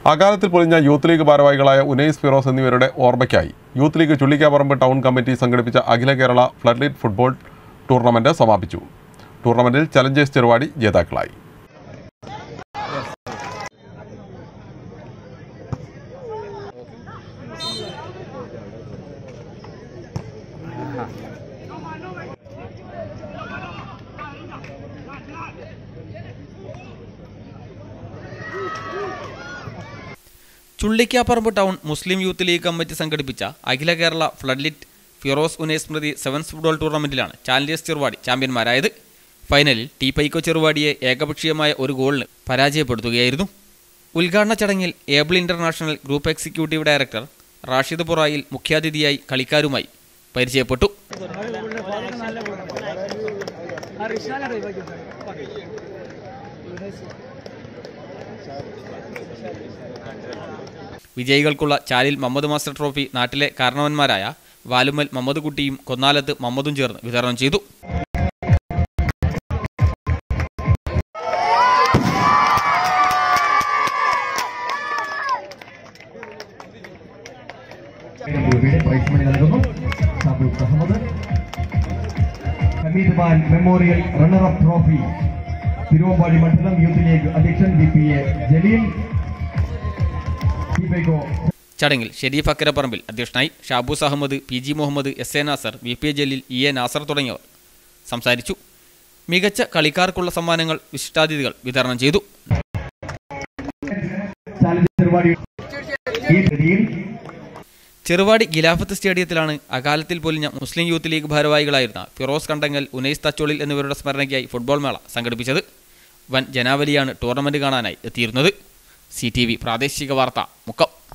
അകാലത്തിൽ പൊലിഞ്ഞ youth league ഭാരവാഹികളായ ഉനൈസ് ഫിറോസ് എന്നിവരുടെ ഓർമ്മയ്ക്കായി youth league Chullikkaparamba town committee സംഘടിപ്പിച്ച അഖില കേരള ഫ്ലഡ് ഫുട്ബോൾ ടൂർണമെന്റ് സമാപിച്ചു ടൂർണമെന്റിൽ ചലഞ്ചേഴ്സ് ചെറുവാടി ജേതാക്കളായി Chullikkaparamba town Muslim youth league committee സംഘടിപ്പിച്ച അഖില കേരള ഫ്ലഡ്ലിറ്റ് ഫിറോസ് ഉനൈസ് സ്മൃതി സെവൻസ് ഫുട്ബോൾ ടൂർണമെന്റിലാണ് ചാലഞ്ചേഴ്സ് ചെറുവാടി ചാമ്പ്യന്മാരായത് ഫൈനലിൽ ടി പൈക്കോ ചെറുവാടിയെ ഏകപക്ഷീയമായ ഒരു ഗോളിന് പരാജയപ്പെടുത്തുകയായിരുന്നു ഉദ്ഘാടന ചടങ്ങിൽ able international group executive director Rashid Purayil മുഖ്യാതിഥിയായി കളിക്കാരുമായി പരിചയപ്പെട്ടു വിജയികൾക്കുള്ള ചാലിൽ മമ്മദ് മാസ്റ്റർ ട്രോഫി നാട്ടിലെ കാരണവന്മാരായ വാലുമൽ മമ്മദ് കുട്ടിയും കൊന്നാലത്ത് മമ്മദും ചേർന്ന് വിതരണം ചെയ്തു രൂപയുടെ പ്രൈസ് മണി നൽകുന്നു Sabul Ahammed Hameed man memorial runner up trophy Thiruvambady മണ്ഡലം യൂത്ത് ലീഗ് അധ്യക്ഷൻ വി പി എ ജലീൽ ദീപേക്കോ ചടങ്ങിൽ ഷെരീഫ് അക്കരപ്പറമ്പിൽ അധ്യക്ഷനായി Shaboos Ahammed P G Muhammad S A Nasar V P A Jaleel E A Nasar തുടങ്ങിയവർ സംസാരിച്ചു മികച്ച കളിക്കാർക്കുള്ള സമ്മാനങ്ങൾ വിശിഷ്ടാതിഥികൾ വിതരണം ചെയ്തു ചാലഞ്ച് ചെറുവാടി ഈ വേദിയിൽ ചെറുവാടി ഗിലാഫത്ത് സ്റ്റേഡിയത്തിലാണ് അകാലത്തിൽ പൊലിഞ്ഞ മുസ്ലിം യൂത്ത് ലീഗ് ഭാരവാഹികളായിരുന്ന ഫിറോസ് കണ്ടങ്ങൽ ഉനൈസ് തച്ചോളിൽ എന്നിവരുടെ സ്മരണയ്ക്കായി ഫുട്ബോൾ മേള സംഘടിപ്പിച്ചത് വൻ ജനാവലിയാണ് ടൂർണമെന്റ് കാണാനായി എത്തിയിരുന്നത് സി പ്രാദേശിക വാർത്ത മുക്കം